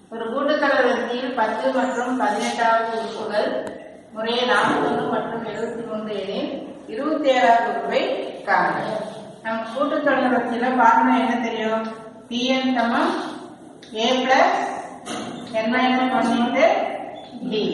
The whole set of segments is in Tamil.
ஒரு கூட்டுத்தொடர் வரிசையில் பத்து மற்றும் பதினெட்டாவது உறுப்புகள் முறையே நாற்பத்தொன்று மற்றும் எழுபத்தி மூன்று எனில் இருபத்தி ஏழாவது உறுப்பை காணுங்க நம்ம கூட்டுத்தொடர் வரிசையில ஃபார்முலா என்ன தெரியும் பிஎன் சமம் A plus N minus one into D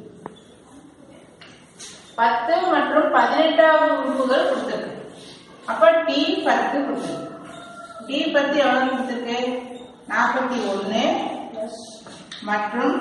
பத்து மற்றும் பதினெட்டாவது உறுப்புகள் கொடுத்துருக்கு அப்ப டி பத்து கொடுத்துருக்கு டி பத்து எவ்வளவு கொடுத்துருக்கு நாற்பத்தி ஒன்னு மற்றும்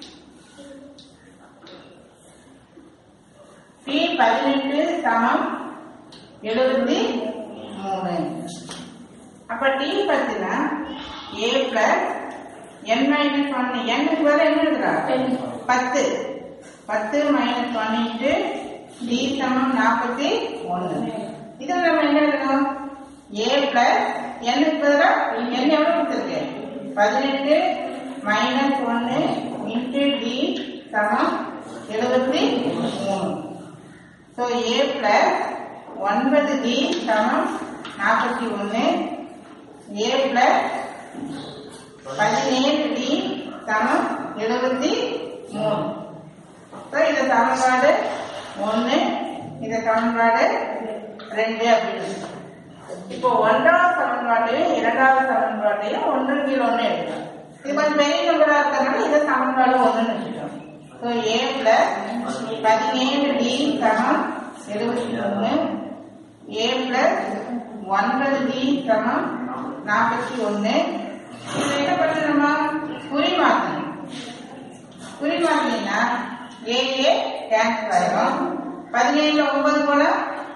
டி பதினெட்டு சமம் எழுபத்தி மூணு அப்ப டி பத்துனா A plus N minus one எண்ணுக்கு வர என்ன எழுதுறா பத்து பத்து மைனஸ் ஒன் இன்ட்டு டி சமம் நாற்பத்தி ஒன்று இதில் நம்ம என்ன எழுதணும் ஏ பிளஸ் எண்ணுக்கு பதிலாக எண் எவ்வளோ கொடுத்துருக்கு பதினெட்டு மைனஸ் ஒன்று இன்ட்டு டி சமம் எழுபத்தி மூணு ஸோ ஏ பிளஸ் ஒன்பது டி சமம் நாற்பத்தி ஒன்று ஏ பிளஸ் பதினேழு டி சமம் எழுபத்தி மூணு ஸோ இந்த சமன்பாடு ஒன்று இந்த சமன்பாடு ரெண்டு அப்படின்னு இப்போ ஒன்றாவது சமன்பாட்டையும் இரண்டாவது சமன்பாட்டையும் ஒன்று கீழ் ஒன்று எடுக்கலாம் இது கொஞ்சம் பெரிய நம்பரா இருக்கிறதுனால இதை சமன்பாடு ஒன்றுன்னு வச்சுக்கோம் ஸோ ஏ பிளஸ் பதினேழு டி சமம் எழுபத்தி மூணு ஏ பிளஸ் ஒன்பது டி சமம் நாற்பத்தி ஒன்று இது என்ன பண்ணணுமா குறி மாற்றணும் குறி மாற்றினா ஏ ஏ கேன்சல் ஆயிடும் பதினேழுல ஒன்பது போல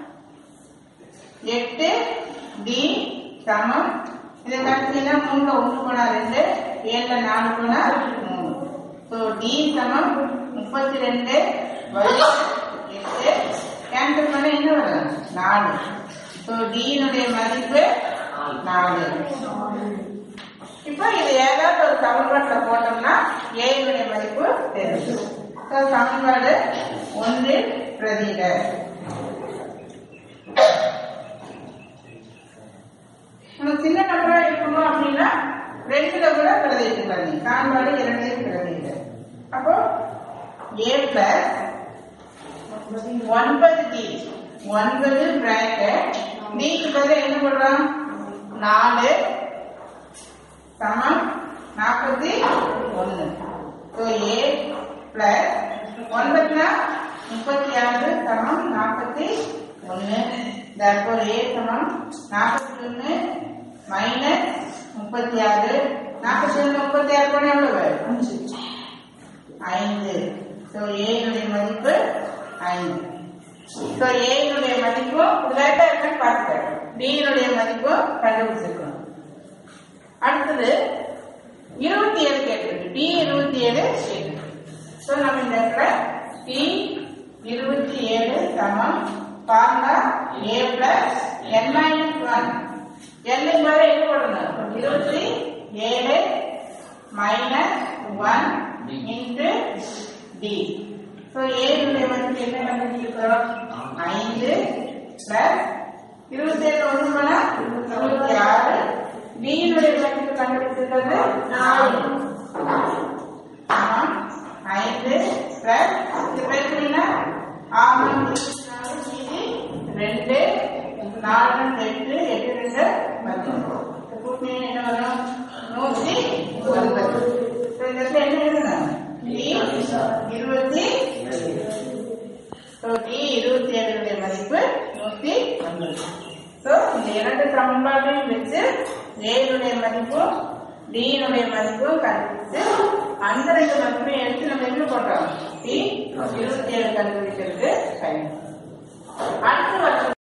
எட்டு டி சமம் இதை கழிச்சீங்கன்னா மூணுல ஒன்று போனா ரெண்டு ஏழுல நாலு போனா மூணு ஸோ டி சமம் முப்பத்தி ரெண்டு வழி எட்டு கேன்சல் பண்ண என்ன வரும் நாலு ஸோ டியினுடைய மதிப்பு நாலு இப்போ இது ஏதாவது ஒரு சமன்பாட்டில் போட்டோம்னா ஏனுடைய மதிப்பு தெரியும் ஸோ சமன்பாடு ஒன்று பிரதிக நமக்கு சின்ன நம்பரா இருக்கணும் அப்படின்னா ரெண்டுல கூட பிரதிட்டு பண்ணி சமன்பாடு இரண்டையும் பிரதிக அப்போ ஏ பிளஸ் ஒன்பது டி ஒன்பது பிராக்கெட் டிக்கு பதில் என்ன பண்றோம் நாலு சமம் நாற்பத்தி ஒன்று ஸோ ஏ பிளஸ் ஒன்பதுனா முப்பத்தி ஆறு சமம் நாற்பத்தி ஒன்று தற்போது ஏ சமம் நாற்பத்தி ஒன்று மைனஸ் முப்பத்தி ஆறு நாற்பத்தி ஒன்று முப்பத்தி ஆறு போன எவ்வளவு ஐந்து ஸோ ஏனுடைய மதிப்பு ஐந்து ஸோ ஏனுடைய மதிப்பும் லேட்டா இருக்குன்னு பார்த்துக்க டியினுடைய மதிப்பும் கண்டுபிடிச்சிருக்கணும் அடுத்தது இருபத்தி ஏழு கேட்டிருக்கு டி இருபத்தி ஏழு கேட்டிருக்கு ஸோ நம்ம இந்த இடத்துல டி இருபத்தி ஏழு சமம் formula A plus N minus one எல்லுக்கு மேலே என்ன போடணும் இருபத்தி ஏழு minus one into D so ஏனுடைய மதிப்பு என்ன கண்டுபிடிச்சிருக்கிறோம் ஐந்து பிளஸ் இருபத்தி ஏழு ஒன்று போனா இருபத்தி ஆறு டியினுடைய மதிப்பு கண்டுபிடிச்சிருக்கிறது நாலு ஆமாம் ஐந்து பிளஸ் இது பேசுறீங்கன்னா ஆறு இருபத்தி நாலு மீதி ரெண்டு நாலு ரெண்டு எட்டு எட்டு ரெண்டு பத்து கூட்டினீங்க என்ன வரும் நூற்றி ஒன்பது So, இந்த இடத்துல என்ன எழுதணும் டி இருபத்தி ஸோ டி இருபத்தி ஏழுடைய மதிப்பு நூற்றி ஒன்பது ஸோ இந்த இரண்டு சமன்பாட்டையும் வச்சு ஏனுடைய மதிப்பும் டியினுடைய மதிப்பும் கண்டுபிடிச்சு அந்த ரெண்டு மதிப்பையும் எடுத்து நம்ம என்ன பண்றோம் டி இருபத்தி ஏழு கண்டுபிடிக்கிறது பயன் அடுத்து வர